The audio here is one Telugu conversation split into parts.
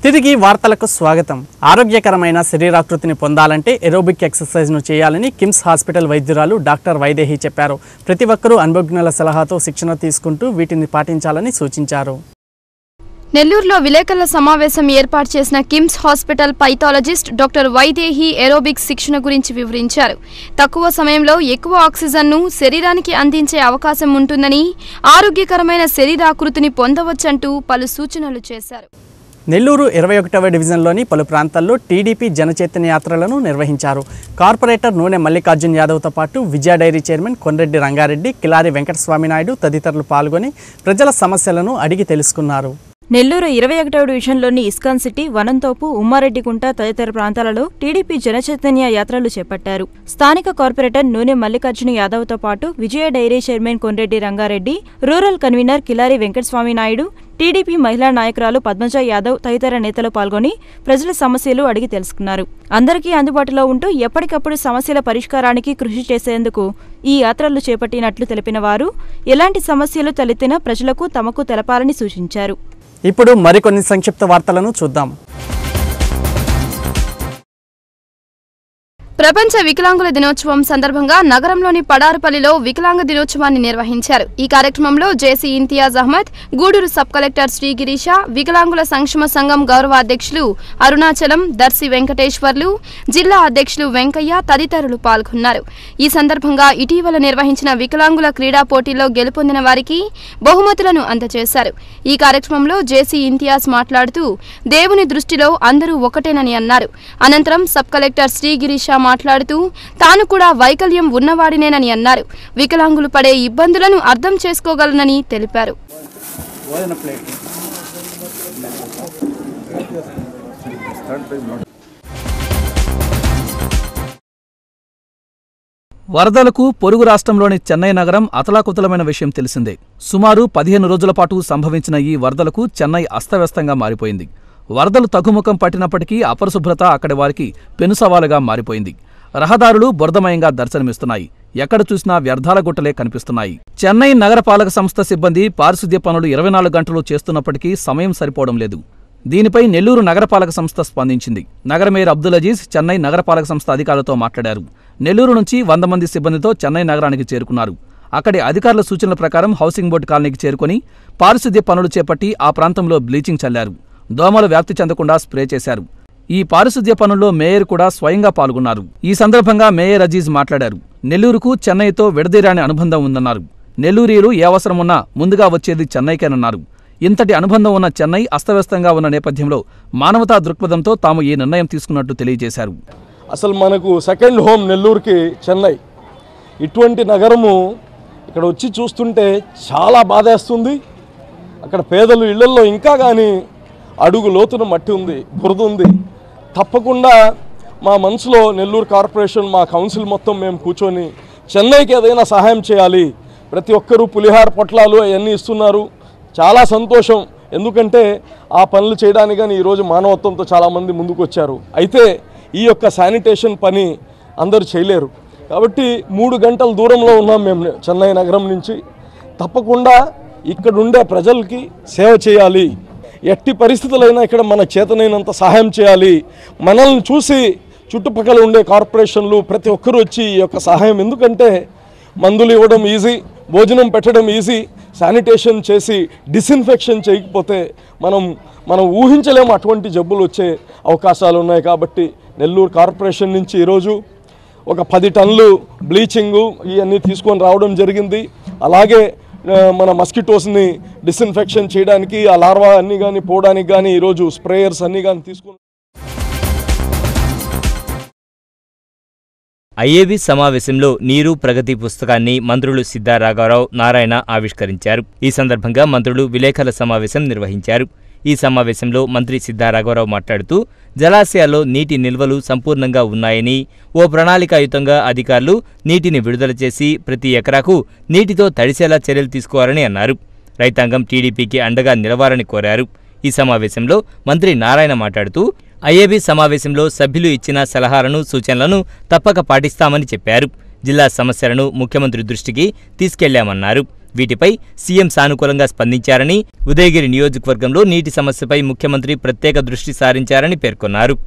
తిరిగి వార్తలకు స్వాగతం ఆరోగ్యకరమైన శరీరాకృతిని పొందాలంటే ఎరోబిక్ ఎక్సర్సైజ్ను చేయాలని కిమ్స్ హాస్పిటల్ వైద్యురాలు డాక్టర్ వైదేహి చెప్పారు ప్రతి ఒక్కరూ అనుభవజ్ఞుల సలహాతో శిక్షణ తీసుకుంటూ వీటిని పాటించాలని సూచించారు నెల్లూరులో విలేకరుల సమావేశం ఏర్పాటు చేసిన KIMS hospital pathologist doctor Vaidehi aerobics శిక్షణ గురించి వివరించారు తక్కువ సమయంలో ఎక్కువ ఆక్సిజన్ను శరీరానికి అందించే అవకాశం ఉంటుందని ఆరోగ్యకరమైన శరీరాకృతిని పొందవచ్చంటూ పలు సూచనలు చేశారు నెల్లూరు ఇరవై ఒకటవ డివిజన్లోని పలు ప్రాంతాల్లో టీడీపీ జనచైతన్య యాత్రలను నిర్వహించారు కార్పొరేటర్ నూనె మల్లికార్జున్ యాదవ్తో పాటు విజయ డైరీ చైర్మన్ కొండ్రెడ్డి రంగారెడ్డి కిలారి వెంకటస్వామి నాయుడు తదితరులు పాల్గొని ప్రజల సమస్యలను అడిగి తెలుసుకున్నారు నెల్లూరు ఇరవై ఒకటవ డివిజన్లోని ఇస్కాన్ సిటీ వనంతోపు ఉమ్మారెడ్డిగుంట తదితర ప్రాంతాలలో టీడీపీ జనచైతన్య యాత్రలు చేపట్టారు స్థానిక కార్పొరేటర్ నూనె మల్లికార్జున యాదవ్తో పాటు Vijaya dairy chairman Kondreddy Rangareddy rural convener Kilari Venkataswamy Naidu TDP మహిళా నాయకురాలు పద్మజ యాదవ్ తదితర నేతలు పాల్గొని ప్రజల సమస్యలు అడిగి తెలుసుకున్నారు అందరికీ అందుబాటులో ఉంటూ ఎప్పటికప్పుడు సమస్యల పరిష్కారానికి కృషి చేసేందుకు ఈ యాత్రలు చేపట్టినట్లు తెలిపిన వారు ఎలాంటి సమస్యలు తలెత్తినా ప్రజలకు తమకు తెలపాలని సూచించారు ఇప్పుడు మరికొన్ని సంక్షిప్త వార్తలను చూద్దాం ప్రపంచ వికలాంగుల దినోత్సవం సందర్భంగా నగరంలోని పడారుపల్లిలో వికలాంగ దినోత్సవాన్ని నిర్వహించారు ఈ కార్యక్రమంలో JC Imtiaz Ahmed Gudur sub collector Shri Girisha వికలాంగుల సంక్షేమ సంఘం గౌరవ అధ్యక్షులు అరుణాచలం దర్శి వెంకటేశ్వర్లు జిల్లా అధ్యక్షులు వెంకయ్య తదితరులు పాల్గొన్నారు ఈ సందర్భంగా ఇటీవల నిర్వహించిన వికలాంగుల క్రీడా పోటీల్లో గెలుపొందిన వారికి బహుమతులను అందజేశారు ఈ కార్యక్రమంలో జేసీ ఇంతియాజ్ మాట్లాడుతూ దేవుని దృష్టిలో అందరూ ఒకటేనని అన్నారు అనంతరం సబ్ కలెక్టర్ శ్రీ గిరీష మాట్లాడుతూ తాను కూడా వైకల్యం ఉన్నవాడినేనని అన్నారు వికలాంగులు పడే ఇబ్బందులను అర్థం చేసుకోగలనని తెలిపారు వరదలకు పొరుగు రాష్ట్రంలోని చెన్నై నగరం అతలాకుతలమైన విషయం తెలిసిందే సుమారు పదిహేను రోజుల పాటు సంభవించిన ఈ వరదలకు చెన్నై అస్తవ్యస్తంగా మారిపోయింది వరదలు తగ్గుముఖం పట్టినప్పటికీ అపరిశుభ్రత అక్కడి వారికి పెనుసవాలుగా మారిపోయింది రహదారులు బురదమయంగా దర్శనమిస్తున్నాయి ఎక్కడ చూసినా వ్యర్థాల గుట్టలే కనిపిస్తున్నాయి చెన్నై నగరపాలక సంస్థ సిబ్బంది పారిశుద్ధ్య పనులు ఇరవై నాలుగు గంటలు చేస్తున్నప్పటికీ సమయం సరిపోవడం లేదు దీనిపై నెల్లూరు నగరపాలక సంస్థ స్పందించింది నగర మేయర్ అబ్దుల్ అజీజ్ చెన్నై నగరపాలక సంస్థ అధికారులతో మాట్లాడారు నెల్లూరు నుంచి వంద మంది సిబ్బందితో చెన్నై నగరానికి చేరుకున్నారు అక్కడి అధికారుల సూచనల ప్రకారం హౌసింగ్ బోర్డు కాలనీకి చేరుకుని పారిశుద్ధ్య పనులు చేపట్టి ఆ ప్రాంతంలో బ్లీచింగ్ చల్లారు దోమలు వ్యాప్తి చెందకుండా స్ప్రే చేశారు ఈ పారిశుద్ధ్య పనుల్లో మేయర్ కూడా స్వయంగా పాల్గొన్నారు ఈ సందర్భంగా మేయర్ అజీజ్ మాట్లాడారు నెల్లూరుకు చెన్నైతో విడదీరాని అనుబంధం ఉందన్నారు నెల్లూరీలు ఏ అవసరం ఉన్నా ముందుగా వచ్చేది చెన్నైకేనన్నారు ఇంతటి అనుబంధం ఉన్న చెన్నై అస్తవ్యస్తంగా ఉన్న నేపథ్యంలో మానవతా దృక్పథంతో తాము ఈ నిర్ణయం తీసుకున్నట్టు తెలియజేశారు అసలు మనకు సెకండ్ హోమ్ నెల్లూరుకి చెన్నై ఇటువంటి నగరము ఇక్కడ వచ్చి చూస్తుంటే చాలా బాధేస్తుంది అక్కడ పేదలు ఇళ్లల్లో ఇంకా కానీ అడుగు లోతున మట్టి ఉంది బురద ఉంది తప్పకుండా మా మనసులో నెల్లూరు కార్పొరేషన్ మా కౌన్సిల్ మొత్తం మేము కూర్చొని చెన్నైకి ఏదైనా సహాయం చేయాలి ప్రతి ఒక్కరూ పులిహార పొట్లాలు అవన్నీ ఇస్తున్నారు చాలా సంతోషం ఎందుకంటే ఆ పనులు చేయడానికి కానీ ఈరోజు మానవత్వంతో చాలామంది ముందుకు వచ్చారు అయితే ఈ యొక్క శానిటేషన్ పని అందరూ చేయలేరు కాబట్టి మూడు గంటల దూరంలో ఉన్నాం మేము చెన్నై నగరం నుంచి తప్పకుండా ఇక్కడ ఉండే ప్రజలకి సేవ చేయాలి ఎట్టి పరిస్థితులైనా ఇక్కడ మన చేతనైనంత సహాయం చేయాలి మనల్ని చూసి చుట్టుపక్కల ఉండే కార్పొరేషన్లు ప్రతి ఒక్కరూ వచ్చి ఈ యొక్క సహాయం ఎందుకంటే మందులు ఇవ్వడం ఈజీ భోజనం పెట్టడం ఈజీ శానిటేషన్ చేసి డిస్ఇన్ఫెక్షన్ చేయకపోతే మనం మనం ఊహించలేము అటువంటి జబ్బులు వచ్చే అవకాశాలు ఉన్నాయి కాబట్టి నెల్లూరు కార్పొరేషన్ నుంచి ఈరోజు ఒక పది టన్నులు బ్లీచింగు ఇవన్నీ తీసుకొని రావడం జరిగింది అలాగే ఆ, మన మస్కిటోస్ని డిస్ఇన్ఫెక్షన్ చేయడానికి ఆ లార్వా అన్నీ కానీ పోవడానికి కానీ ఈరోజు స్ప్రేయర్స్ అన్నీ కానీ తీసుకొని ఐఏబీ సమావేశంలో నీరు ప్రగతి పుస్తకాన్ని మంత్రులు సిద్ధా రాఘవరావు నారాయణ ఆవిష్కరించారు ఈ సందర్భంగా మంత్రులు విలేకరుల సమావేశం నిర్వహించారు ఈ సమావేశంలో మంత్రి సిద్ధా రాఘవరావు మాట్లాడుతూ జలాశయాల్లో నీటి నిల్వలు సంపూర్ణంగా ఉన్నాయని ఓ ప్రణాళికాయుతంగా అధికారులు నీటిని విడుదల చేసి ప్రతి ఎకరాకు నీటితో తడిసేలా చర్యలు తీసుకోవాలని అన్నారు రైతాంగం టీడీపీకి అండగా నిలవాలని కోరారు ఈ సమావేశంలో మంత్రి నారాయణ మాట్లాడుతూ ఐఏబీ సమావేశంలో సభ్యులు ఇచ్చిన సలహాలను సూచనలను తప్పక పాటిస్తామని చెప్పారు జిల్లా సమస్యలను ముఖ్యమంత్రి దృష్టికి తీసుకెళ్లామన్నారు వీటిపై సీఎం సానుకూలంగా స్పందించారని ఉదయగిరి నియోజకవర్గంలో నీటి సమస్యపై ముఖ్యమంత్రి ప్రత్యేక దృష్టి సారించారని పేర్కొన్నారు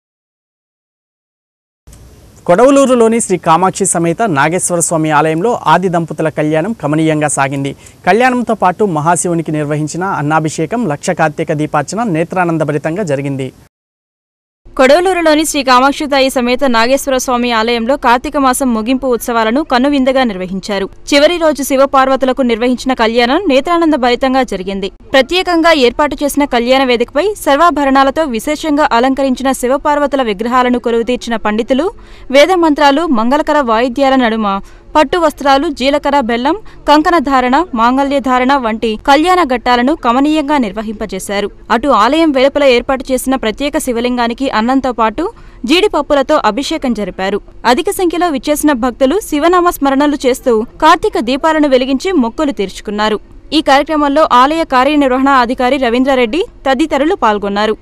కొడవలూరులోని శ్రీ కామాక్షి సమేత నాగేశ్వర స్వామి ఆలయంలో ఆది దంపతుల కళ్యాణం కమనీయంగా సాగింది కళ్యాణంతో పాటు మహాశివునికి నిర్వహించిన అన్నాభిషేకం లక్ష కార్తీక దీపార్చన నేత్రానందభరితంగా జరిగింది కొడవలూరులోని శ్రీ కామాక్షితాయి సమేత నాగేశ్వర స్వామి ఆలయంలో కార్తీక మాసం ముగింపు ఉత్సవాలను కన్నువిందుగా నిర్వహించారు చివరి రోజు శివపార్వతులకు నిర్వహించిన కళ్యాణం నేత్రానంద భరితంగా జరిగింది ప్రత్యేకంగా ఏర్పాటు చేసిన కళ్యాణ వేదికపై సర్వాభరణాలతో విశేషంగా అలంకరించిన శివపార్వతుల విగ్రహాలను కొలువుతీర్చిన పండితులు వేద మంత్రాలు మంగళకర వాయిద్యాల నడుమ పట్టు వస్త్రాలు జీలకర్ర బెల్లం కంకణ ధారణ మాంగళ్య ధారణ వంటి కళ్యాణ ఘట్టాలను కమనీయంగా నిర్వహింపజేశారు అటు ఆలయం వెలుపల ఏర్పాటు చేసిన ప్రత్యేక శివలింగానికి అన్నంతో పాటు జీడిపప్పులతో అభిషేకం జరిపారు అధిక సంఖ్యలో విచ్చేసిన భక్తులు శివనామ స్మరణలు చేస్తూ కార్తీక దీపాలను వెలిగించి మొక్కులు తీర్చుకున్నారు ఈ కార్యక్రమంలో ఆలయ కార్యనిర్వహణ అధికారి రవీంద్రారెడ్డి తదితరులు పాల్గొన్నారు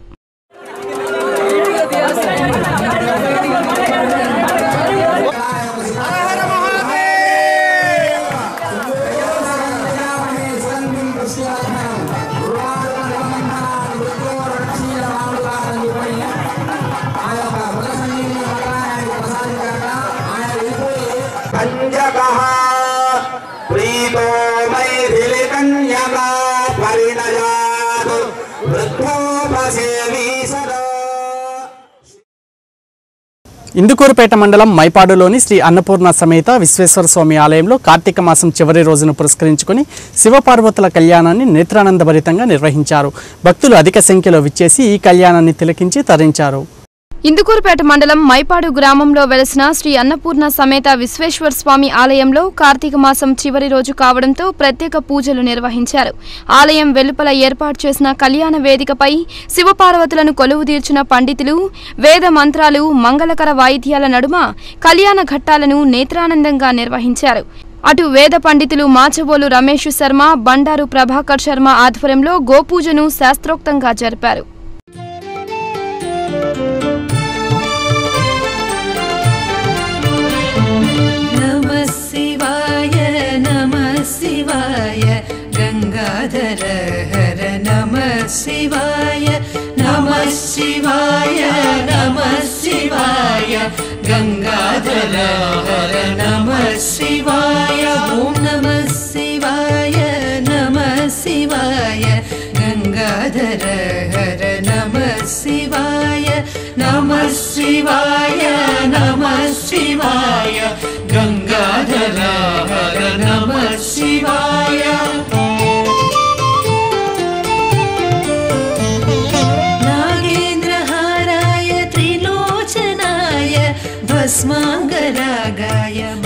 पञ्चकः प्रीतो मैथिलिकन्यका परिणयात् वृद्धोपसेवी सदा ఇందుకూరుపేట మండలం మైపాడులోని శ్రీ అన్నపూర్ణ సమేత విశ్వేశ్వర స్వామి ఆలయంలో కార్తీక మాసం చివరి రోజును పురస్కరించుకుని శివపార్వతుల కళ్యాణాన్ని నేత్రానందభరితంగా నిర్వహించారు భక్తులు అధిక సంఖ్యలో విచ్చేసి ఈ కళ్యాణాన్ని తిలకించి తరించారు ఇందుకూరుపేట మండలం మైపాడు గ్రామంలో వెలసిన శ్రీ అన్నపూర్ణ సమేత విశ్వేశ్వర స్వామి ఆలయంలో కార్తీక మాసం చివరి రోజు కావడంతో ప్రత్యేక పూజలు నిర్వహించారు ఆలయం వెలుపల ఏర్పాటు చేసిన కళ్యాణ వేదికపై శివపార్వతులను కొలువుదీర్చిన పండితులు వేద మంత్రాలు మంగళకర వాయిద్యాల నడుమ కళ్యాణ ఘట్టాలను నేత్రానందంగా నిర్వహించారు అటు వేద పండితులు మాచబోలు రమేష్ శర్మ బండారు ప్రభాకర్ శర్మ ఆధ్వర్యంలో గోపూజను శాస్త్రోక్తంగా జరిపారు नमः शिवाय नमः शिवाय गङ्गाधर हर नमः शिवाय नमः शिवाय नमः शिवाय गङ्गाधर हर नमः शिवाय ॐ नमः शिवाय नमः शिवाय गङ्गाधर हर नमः शिवाय नमः शिवाय नमः शिवाय गङ्गाधर हर नमः शिवाय नागेन्द्रहाराय त्रिलोचनाय भस्माङ्गरागाय